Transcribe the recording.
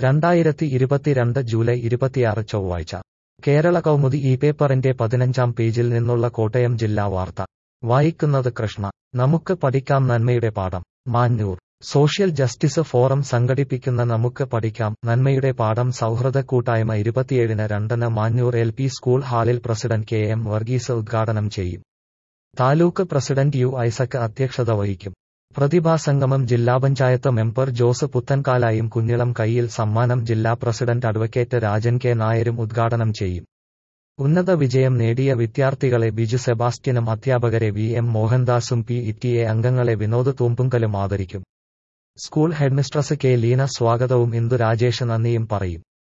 രണ്ടായിരത്തി ഇരുപത്തിരണ്ട് ജൂലൈ ഇരുപത്തിയാറ് ചൊവ്വാഴ്ച കേരള കൗമുദി ഈ പേപ്പറിന്റെ പതിനഞ്ചാം പേജിൽ നിന്നുള്ള കോട്ടയം ജില്ലാ വാർത്ത വായിക്കുന്നത് കൃഷ്ണ നമുക്ക് പഠിക്കാം നന്മയുടെ പാഠം മാന്നൂർ സോഷ്യൽ ജസ്റ്റിസ് ഫോറം സംഘടിപ്പിക്കുന്ന നമുക്ക് പഠിക്കാം നന്മയുടെ പാഠം സൗഹൃദ കൂട്ടായ്മ ഇരുപത്തിയേഴിന് രണ്ടിന് മാന്നൂർ എൽ പി സ്കൂൾ ഹാളിൽ പ്രസിഡന്റ് കെ എം വർഗീസ് ഉദ്ഘാടനം ചെയ്യും താലൂക്ക് പ്രസിഡന്റ് യു ഐസക് അധ്യക്ഷത വഹിക്കും പ്രതിഭാസംഗമം ജില്ലാ പഞ്ചായത്ത് മെമ്പർ ജോസ് പുത്തൻകാലായും കുഞ്ഞിളം കയ്യിൽ സമ്മാനം ജില്ലാ പ്രസിഡന്റ് അഡ്വക്കേറ്റ് രാജൻ കെ നായരും ഉദ്ഘാടനം ചെയ്യും ഉന്നത വിജയം നേടിയ വിദ്യാർത്ഥികളെ ബിജു സെബാസ്റ്റ്യനും അധ്യാപകരെ വി എം മോഹൻദാസും പി ഇറ്റിഎ അംഗങ്ങളെ വിനോദ് തൂമ്പുങ്കലും ആദരിക്കും സ്കൂൾ ഹെഡ്മിസ്ട്രസ് കെ ലീന സ്വാഗതവും ഇന്ദു രാജേഷ് നന്ദിയും പറയും